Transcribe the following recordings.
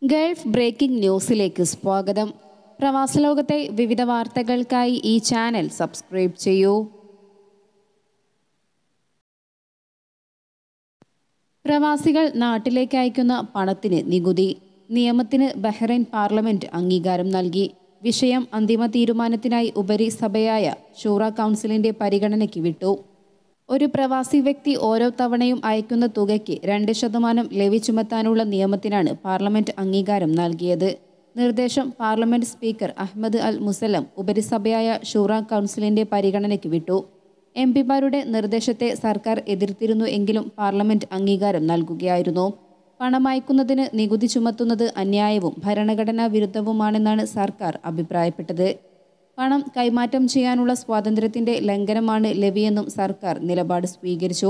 Gulf breaking ന്യൂസിലേക്ക് സ്വാഗതം പ്രവാസലോകത്തെ വിവിധ വാർത്തകൾക്കായി ഈ ചാനൽ സബ്സ്ക്രൈബ് ചെയ്യൂ പ്രവാസികൾ നാട്ടിലേക്ക് അയക്കുന്ന പണത്തിന് നികുതി നിയമത്തിന് ബഹ്റൈൻ പാർലമെന്റ് അംഗീകാരം നൽകി വിഷയം അന്തിമ തീരുമാനത്തിനായി ഉപരിസഭയായ ഷൂറ കൗൺസിലിന്റെ പരിഗണനയ്ക്ക് വിട്ടു ഒരു പ്രവാസി വ്യക്തി ഓരോ തവണയും അയക്കുന്ന തുകയ്ക്ക് രണ്ട് ശതമാനം ലെവി ചുമത്താനുള്ള നിയമത്തിനാണ് പാർലമെന്റ് അംഗീകാരം നൽകിയത് നിർദ്ദേശം parliament speaker Ahmed Al Musallam ഉപരിസഭയായ ഷൂറ കൗൺസിലിന്റെ പരിഗണനയ്ക്ക് വിട്ടു എം പിമാരുടെ നിർദ്ദേശത്തെ സർക്കാർ എതിർത്തിരുന്നു എങ്കിലും പാർലമെന്റ് അംഗീകാരം നൽകുകയായിരുന്നു പണം അയക്കുന്നതിന് നികുതി ചുമത്തുന്നത് അന്യായവും ഭരണഘടനാ വിരുദ്ധവുമാണെന്നാണ് സർക്കാർ അഭിപ്രായപ്പെട്ടത് പണം കൈമാറ്റം ചെയ്യാനുള്ള സ്വാതന്ത്ര്യത്തിന്റെ ലംഘനമാണ് ലെവിയെന്നും സർക്കാർ നിലപാട് സ്വീകരിച്ചു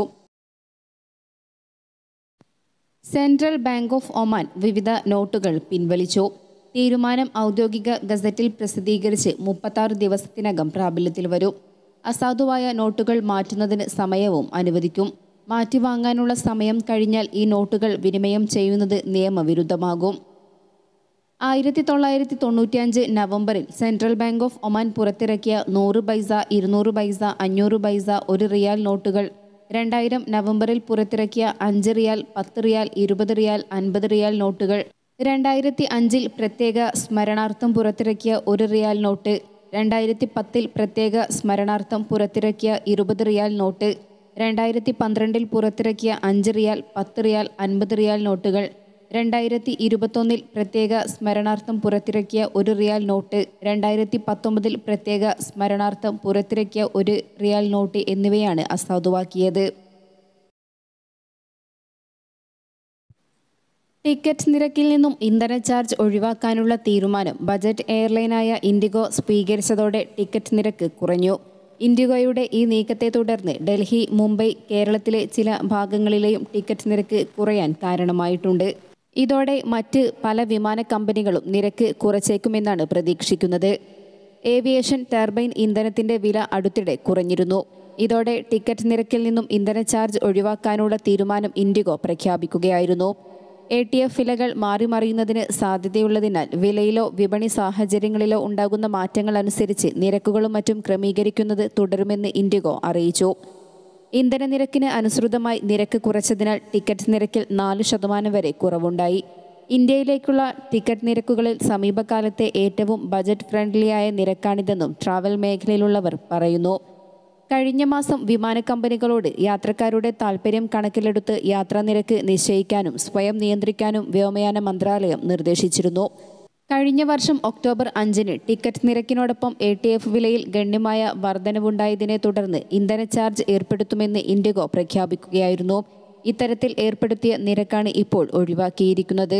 സെൻട്രൽ ബാങ്ക് ഓഫ് ഒമാൻ വിവിധ നോട്ടുകൾ പിൻവലിച്ചു തീരുമാനം ഔദ്യോഗിക ഗസറ്റിൽ പ്രസിദ്ധീകരിച്ച് മുപ്പത്താറ് ദിവസത്തിനകം പ്രാബല്യത്തിൽ വരും അസാധുവായ നോട്ടുകൾ മാറ്റുന്നതിന് സമയവും അനുവദിക്കും മാറ്റിവാങ്ങാനുള്ള സമയം കഴിഞ്ഞാൽ ഈ നോട്ടുകൾ വിനിമയം ചെയ്യുന്നത് നിയമവിരുദ്ധമാകും ആയിരത്തി തൊള്ളായിരത്തി തൊണ്ണൂറ്റിയഞ്ച് നവംബറിൽ സെൻട്രൽ ബാങ്ക് ഓഫ് ഒമാൻ പുറത്തിറക്കിയ നൂറ് പൈസ ഇരുന്നൂറ് പൈസ അഞ്ഞൂറ് പൈസ ഒരു റിയാൽ നോട്ടുകൾ രണ്ടായിരം നവംബറിൽ പുറത്തിറക്കിയ അഞ്ച് റിയാൽ പത്ത് റിയാൽ ഇരുപത് റിയാൽ അൻപത് റിയാൽ നോട്ടുകൾ രണ്ടായിരത്തി അഞ്ചിൽ പ്രത്യേക സ്മരണാർത്ഥം പുറത്തിറക്കിയ ഒരു റിയാൽ നോട്ട് രണ്ടായിരത്തി പത്തിൽ പ്രത്യേക സ്മരണാർത്ഥം പുറത്തിറക്കിയ ഇരുപത് റിയാൽ നോട്ട് രണ്ടായിരത്തി പന്ത്രണ്ടിൽ പുറത്തിറക്കിയ അഞ്ച് റിയാൽ പത്ത് റിയാൽ അൻപത് റിയാൽ നോട്ടുകൾ രണ്ടായിരത്തി ഇരുപത്തൊന്നിൽ പ്രത്യേക സ്മരണാർത്ഥം പുറത്തിറക്കിയ ഒരു റിയാൽ നോട്ട് രണ്ടായിരത്തി പത്തൊമ്പതിൽ പ്രത്യേക സ്മരണാർത്ഥം പുറത്തിറക്കിയ ഒരു റിയാൽ നോട്ട് എന്നിവയാണ് അസാധുവാക്കിയത് ടിക്കറ്റ് നിരക്കിൽ നിന്നും ഇന്ധന ചാർജ് ഒഴിവാക്കാനുള്ള തീരുമാനം ബജറ്റ് എയർലൈനായ ഇൻഡിഗോ സ്വീകരിച്ചതോടെ ടിക്കറ്റ് നിരക്ക് കുറഞ്ഞു ഇൻഡിഗോയുടെ ഈ നീക്കത്തെ തുടർന്ന് ഡൽഹി മുംബൈ കേരളത്തിലെ ചില ഭാഗങ്ങളിലെയും ടിക്കറ്റ് നിരക്ക് കുറയാൻ കാരണമായിട്ടുണ്ട് ഇതോടെ മറ്റ് പല വിമാന കമ്പനികളും നിരക്ക് കുറച്ചേക്കുമെന്നാണ് പ്രതീക്ഷിക്കുന്നത് ഏവിയേഷൻ ടർബൈൻ ഇന്ധനത്തിന്റെ വില അടുത്തിടെ കുറഞ്ഞിരുന്നു ഇതോടെ ടിക്കറ്റ് നിരക്കിൽ നിന്നും ഇന്ധന ചാർജ് ഒഴിവാക്കാനുള്ള തീരുമാനം ഇൻഡിഗോ പ്രഖ്യാപിക്കുകയായിരുന്നു എ ടി എഫ് വിലകൾ മാറി മറിയുന്നതിന് സാധ്യതയുള്ളതിനാൽ വിലയിലോ വിപണി സാഹചര്യങ്ങളിലോ ഉണ്ടാകുന്ന മാറ്റങ്ങൾ അനുസരിച്ച് നിരക്കുകളും മറ്റും ക്രമീകരിക്കുന്നത് തുടരുമെന്ന് ഇൻഡിഗോ അറിയിച്ചു ഇന്ധന നിരക്കിന് അനുസൃതമായി നിരക്ക് കുറച്ചതിനാൽ ടിക്കറ്റ് നിരക്കിൽ നാല് ശതമാനം വരെ കുറവുണ്ടായി ഇന്ത്യയിലേക്കുള്ള ടിക്കറ്റ് നിരക്കുകളിൽ സമീപകാലത്തെ ഏറ്റവും ബജറ്റ് ഫ്രണ്ട്ലിയായ നിരക്കാണിതെന്നും ട്രാവൽ മേഖലയിലുള്ളവർ പറയുന്നു കഴിഞ്ഞ മാസം വിമാന കമ്പനികളോട് യാത്രക്കാരുടെ താൽപ്പര്യം കണക്കിലെടുത്ത് യാത്രാ നിരക്ക് നിശ്ചയിക്കാനും സ്വയം നിയന്ത്രിക്കാനും വ്യോമയാന മന്ത്രാലയം നിർദ്ദേശിച്ചിരുന്നു കഴിഞ്ഞ വർഷം ഒക്ടോബർ അഞ്ചിന് ടിക്കറ്റ് നിരക്കിനോടൊപ്പം എ ടി എഫ് വിലയിൽ ഗണ്യമായ വർധനവുണ്ടായതിനെ തുടർന്ന് ഇന്ധന ചാർജ് ഏർപ്പെടുത്തുമെന്ന് ഇൻഡിഗോ പ്രഖ്യാപിക്കുകയായിരുന്നു ഇത്തരത്തിൽ ഏർപ്പെടുത്തിയ നിരക്കാണ് ഇപ്പോൾ ഒഴിവാക്കിയിരിക്കുന്നത്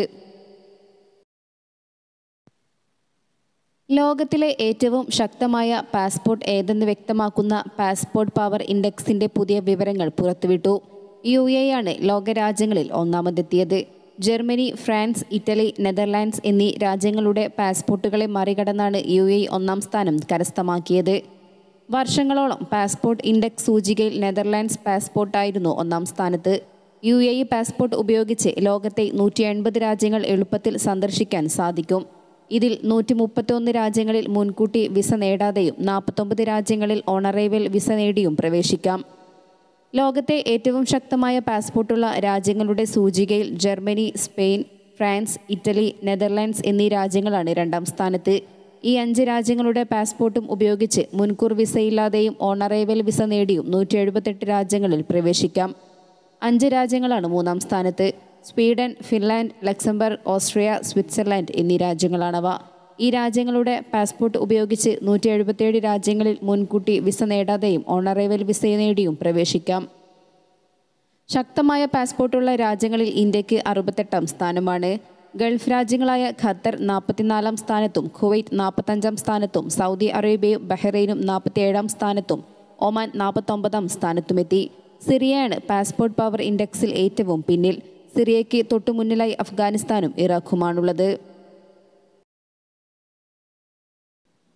ലോകത്തിലെ ഏറ്റവും ശക്തമായ പാസ്പോർട്ട് ഏതെന്ന് വ്യക്തമാക്കുന്ന പാസ്പോർട്ട് പവർ ഇൻഡെക്സിന്റെ പുതിയ വിവരങ്ങൾ പുറത്തുവിട്ടു യു എ ആണ് ലോകരാജ്യങ്ങളിൽ ഒന്നാമതെത്തിയത് ജർമ്മനി ഫ്രാൻസ് ഇറ്റലി നെതർലാൻഡ്സ് എന്നീ രാജ്യങ്ങളുടെ പാസ്പോർട്ടുകളെ മറികടന്നാണ് യു എ ഒന്നാം സ്ഥാനം കരസ്ഥമാക്കിയത് വർഷങ്ങളോളം പാസ്പോർട്ട് ഇൻഡെക്സ് സൂചികയിൽ നെതർലാൻഡ്സ് പാസ്പോർട്ടായിരുന്നു ഒന്നാം സ്ഥാനത്ത് യു എ പാസ്പോർട്ട് ഉപയോഗിച്ച് ലോകത്തെ നൂറ്റി എൺപത് രാജ്യങ്ങൾ എളുപ്പത്തിൽ സന്ദർശിക്കാൻ സാധിക്കും ഇതിൽ നൂറ്റി മുപ്പത്തൊന്ന് രാജ്യങ്ങളിൽ മുൻകൂട്ടി വിസ നേടാതെയും നാൽപ്പത്തൊമ്പത് രാജ്യങ്ങളിൽ ഓണറൈവൽ വിസ നേടിയും പ്രവേശിക്കാം ലോകത്തെ ഏറ്റവും ശക്തമായ പാസ്പോർട്ടുള്ള രാജ്യങ്ങളുടെ സൂചികയിൽ Germany Spain France Italy Netherlands എന്നീ രാജ്യങ്ങളാണ് രണ്ടാം സ്ഥാനത്ത് ഈ അഞ്ച് രാജ്യങ്ങളുടെ പാസ്പോർട്ടും ഉപയോഗിച്ച് മുൻകൂർ വിസയില്ലാതെയും ഓണറൈവൽ വിസ നേടിയും നൂറ്റി എഴുപത്തെട്ട് രാജ്യങ്ങളിൽ പ്രവേശിക്കാം അഞ്ച് രാജ്യങ്ങളാണ് മൂന്നാം സ്ഥാനത്ത് Sweden Finland Luxembourg Austria Switzerland എന്നീ രാജ്യങ്ങളാണവ ഈ രാജ്യങ്ങളുടെ പാസ്പോർട്ട് ഉപയോഗിച്ച് നൂറ്റി എഴുപത്തിയേഴ് രാജ്യങ്ങളിൽ മുൻകൂട്ടി വിസ നേടാതെയും ഓണറൈവൽ വിസ നേടിയും പ്രവേശിക്കാം ശക്തമായ പാസ്പോർട്ടുള്ള രാജ്യങ്ങളിൽ ഇന്ത്യക്ക് അറുപത്തെട്ടാം സ്ഥാനമാണ് ഗൾഫ് രാജ്യങ്ങളായ ഖത്തർ നാൽപ്പത്തിനാലാം സ്ഥാനത്തും കുവൈറ്റ് നാൽപ്പത്തഞ്ചാം സ്ഥാനത്തും സൗദി അറേബ്യയും ബഹ്റൈനും നാൽപ്പത്തിയേഴാം സ്ഥാനത്തും ഒമാൻ നാൽപ്പത്തൊമ്പതാം സ്ഥാനത്തുമെത്തി സിറിയയാണ് പാസ്പോർട്ട് പവർ ഇൻഡെക്സിൽ ഏറ്റവും പിന്നിൽ സിറിയയ്ക്ക് തൊട്ടുമുന്നിലായി അഫ്ഗാനിസ്ഥാനും ഇറാഖുമാണുള്ളത്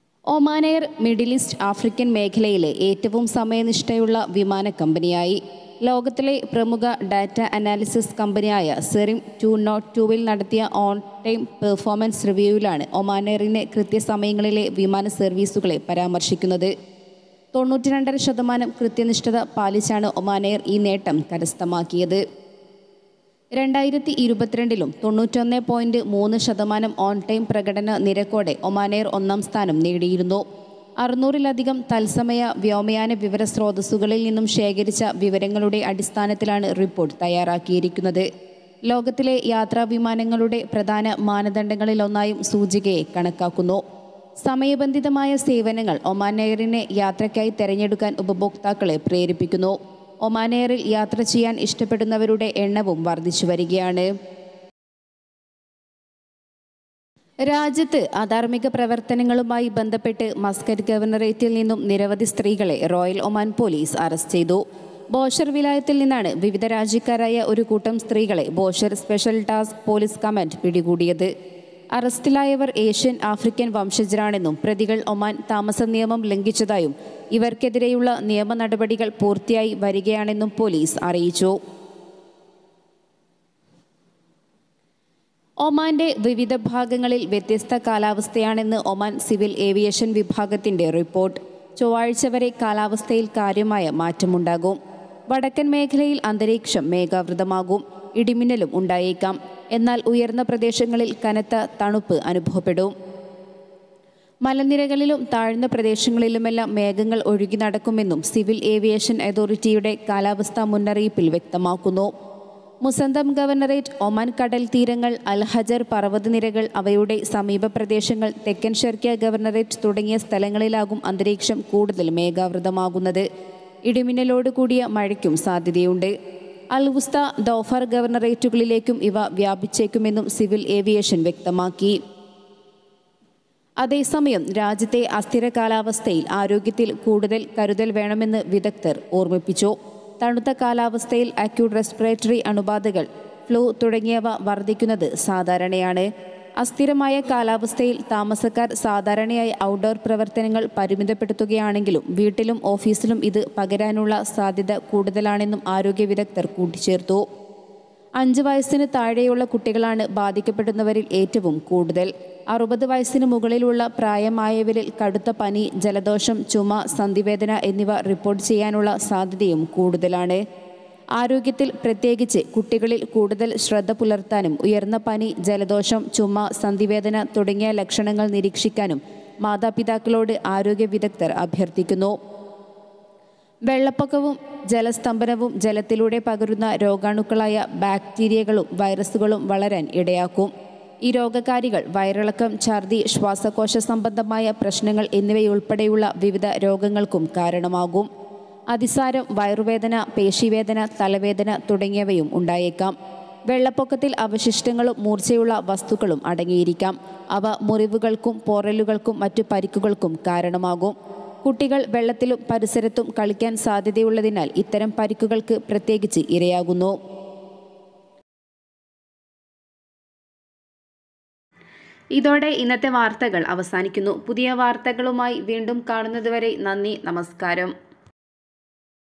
Oman Air Middle East African മേഖലയിലെ ഏറ്റവും സമയനിഷ്ഠയുള്ള വിമാന കമ്പനിയായി ലോകത്തിലെ പ്രമുഖ ഡാറ്റ അനാലിസിസ് കമ്പനിയായ സെറിം ടു നോട്ട് ടുവിൽ നടത്തിയ ഓൺ ടൈം പെർഫോമൻസ് റിവ്യൂവിലാണ് ഒമാനെയറിനെ കൃത്യസമയങ്ങളിലെ വിമാന സർവീസുകളെ പരാമർശിക്കുന്നത് തൊണ്ണൂറ്റി രണ്ടര ശതമാനം കൃത്യനിഷ്ഠത പാലിച്ചാണ് ഒമാനെയർ ഈ നേട്ടം കരസ്ഥമാക്കിയത് രണ്ടായിരത്തി ഇരുപത്തിരണ്ടിലും തൊണ്ണൂറ്റൊന്ന് പോയിന്റ് മൂന്ന് ശതമാനം ഓൺ ടൈം പ്രകടന നിരക്കോടെ ഒമാനെയർ ഒന്നാം സ്ഥാനം നേടിയിരുന്നു അറുന്നൂറിലധികം തത്സമയ വ്യോമയാന വിവര സ്രോതസ്സുകളിൽ നിന്നും ശേഖരിച്ച വിവരങ്ങളുടെ അടിസ്ഥാനത്തിലാണ് റിപ്പോർട്ട് തയ്യാറാക്കിയിരിക്കുന്നത് ലോകത്തിലെ യാത്രാ വിമാനങ്ങളുടെ പ്രധാന മാനദണ്ഡങ്ങളിലൊന്നായും സൂചികയെ കണക്കാക്കുന്നു സമയബന്ധിതമായ സേവനങ്ങൾ ഒമാൻ എയറിനെ യാത്രയ്ക്കായി തിരഞ്ഞെടുക്കാൻ ഉപഭോക്താക്കളെ പ്രേരിപ്പിക്കുന്നു ഒമാൻ എയറിൽ യാത്ര ചെയ്യാൻ ഇഷ്ടപ്പെടുന്നവരുടെ എണ്ണവും വർദ്ധിച്ചു വരികയാണ് രാജ്യത്ത് അധാർമിക പ്രവർത്തനങ്ങളുമായി ബന്ധപ്പെട്ട് മസ്കറ്റ് ഗവർണറേറ്റിൽ നിന്നും നിരവധി സ്ത്രീകളെ റോയൽ ഒമാൻ പോലീസ് അറസ്റ്റ് ചെയ്തു ബോഷർ വിലായത്തിൽ നിന്നാണ് വിവിധ രാജ്യക്കാരായ ഒരു കൂട്ടം സ്ത്രീകളെ Bawshar special task police command പിടികൂടിയത് അറസ്റ്റിലായവർ ഏഷ്യൻ ആഫ്രിക്കൻ വംശജരാണെന്നും പ്രതികൾ ഒമാൻ താമസ നിയമം ലംഘിച്ചതായും ഇവർക്കെതിരെയുള്ള നിയമ നടപടികൾ പൂർത്തിയായി വരികയാണെന്നും പോലീസ് അറിയിച്ചു ഒമാന്റെ വിവിധ ഭാഗങ്ങളിൽ വ്യത്യസ്ത കാലാവസ്ഥയാണെന്ന് ഒമാൻ സിവിൽ ഏവിയേഷൻ വിഭാഗത്തിന്റെ റിപ്പോർട്ട് ചൊവ്വാഴ്ച വരെ കാലാവസ്ഥയിൽ കാര്യമായ മാറ്റമുണ്ടാകും വടക്കൻ മേഖലയിൽ അന്തരീക്ഷം മേഘാവൃതമാകും ഇടിമിന്നലും ഉണ്ടായേക്കാം എന്നാൽ ഉയർന്ന പ്രദേശങ്ങളിൽ കനത്ത തണുപ്പ് അനുഭവപ്പെടും മലനിരകളിലും താഴ്ന്ന പ്രദേശങ്ങളിലുമെല്ലാം മേഘങ്ങൾ ഒഴുകി നടക്കുമെന്നും സിവിൽ ഏവിയേഷൻ അതോറിറ്റിയുടെ കാലാവസ്ഥാ മുന്നറിയിപ്പിൽ വ്യക്തമാക്കുന്നു മുസന്തം ഗവർണറേറ്റ് ഒമാൻ കടൽ തീരങ്ങൾ അൽഹജർ പർവ്വതനിരകൾ അവയുടെ സമീപ പ്രദേശങ്ങൾ തെക്കൻ ഷെർക്കിയ ഗവർണറേറ്റ് തുടങ്ങിയ സ്ഥലങ്ങളിലാകും അന്തരീക്ഷം കൂടുതൽ മേഘാവൃതമാകുന്നത് ഇടിമിന്നലോട് കൂടിയ മഴയ്ക്കും സാധ്യതയുണ്ട് അൽവുസ്ത ദോഫർ ഗവർണറേറ്റുകളിലേക്കും ഇവ വ്യാപിച്ചേക്കുമെന്നും സിവിൽ ഏവിയേഷൻ വ്യക്തമാക്കി അതേസമയം രാജ്യത്തെ അസ്ഥിര കാലാവസ്ഥയിൽ ആരോഗ്യത്തിൽ കൂടുതൽ കരുതൽ വേണമെന്ന് വിദഗ്ധർ ഓർമ്മിപ്പിച്ചു തണുത്ത കാലാവസ്ഥയിൽ അക്യൂട്ട് റെസ്പിറേറ്ററി അണുബാധകൾ ഫ്ലൂ തുടങ്ങിയവ വർദ്ധിക്കുന്നത് സാധാരണയാണ് അസ്ഥിരമായ കാലാവസ്ഥയിൽ താമസക്കാർ സാധാരണയായി ഔട്ട്ഡോർ പ്രവർത്തനങ്ങൾ പരിമിതപ്പെടുത്തുകയാണെങ്കിലും വീട്ടിലും ഓഫീസിലും ഇത് പകരാനുള്ള സാധ്യത കൂടുതലാണെന്നും ആരോഗ്യ വിദഗ്ധർ കൂട്ടിച്ചേർത്തു അഞ്ച് വയസ്സിന് താഴെയുള്ള കുട്ടികളാണ് ബാധിക്കപ്പെടുന്നവരിൽ ഏറ്റവും കൂടുതൽ അറുപത് വയസ്സിന് മുകളിലുള്ള പ്രായമായവരിൽ കടുത്ത പനി ജലദോഷം ചുമ സന്ധിവേദന എന്നിവ റിപ്പോർട്ട് ചെയ്യാനുള്ള സാധ്യതയും കൂടുതലാണ് ആരോഗ്യത്തിൽ പ്രത്യേകിച്ച് കുട്ടികളിൽ കൂടുതൽ ശ്രദ്ധ പുലർത്താനും ഉയർന്ന പനി ജലദോഷം ചുമ സന്ധിവേദന തുടങ്ങിയ ലക്ഷണങ്ങൾ നിരീക്ഷിക്കാനും മാതാപിതാക്കളോട് ആരോഗ്യ വിദഗ്ധർ അഭ്യർത്ഥിക്കുന്നു വെള്ളപ്പൊക്കവും ജലസ്തംഭനവും ജലത്തിലൂടെ പകരുന്ന രോഗാണുക്കളായ ബാക്ടീരിയകളും വൈറസുകളും വളരാൻ ഇടയാക്കും ഈ രോഗകാരികൾ വയറിളക്കം ഛർദി ശ്വാസകോശ സംബന്ധമായ പ്രശ്നങ്ങൾ എന്നിവയുൾപ്പെടെയുള്ള വിവിധ രോഗങ്ങൾക്കും കാരണമാകും അതിസാരം വയറുവേദന പേശിവേദന തലവേദന തുടങ്ങിയവയും ഉണ്ടായേക്കാം വെള്ളപ്പൊക്കത്തിൽ അവശിഷ്ടങ്ങളും മൂർച്ചയുള്ള വസ്തുക്കളും അടങ്ങിയിരിക്കാം അവ മുറിവുകൾക്കും പോറലുകൾക്കും മറ്റു പരിക്കുകൾക്കും കാരണമാകും കുട്ടികൾ വെള്ളത്തിലും പരിസരത്തും കളിക്കാൻ സാധ്യതയുള്ളതിനാൽ ഇത്തരം പരിക്കുകൾക്ക് പ്രത്യേകിച്ച് ഇരയാകുന്നു ഇതോടെ ഇന്നത്തെ വാർത്തകൾ അവസാനിക്കുന്നു പുതിയ വാർത്തകളുമായി വീണ്ടും കാണുന്നതുവരെ നന്ദി നമസ്കാരം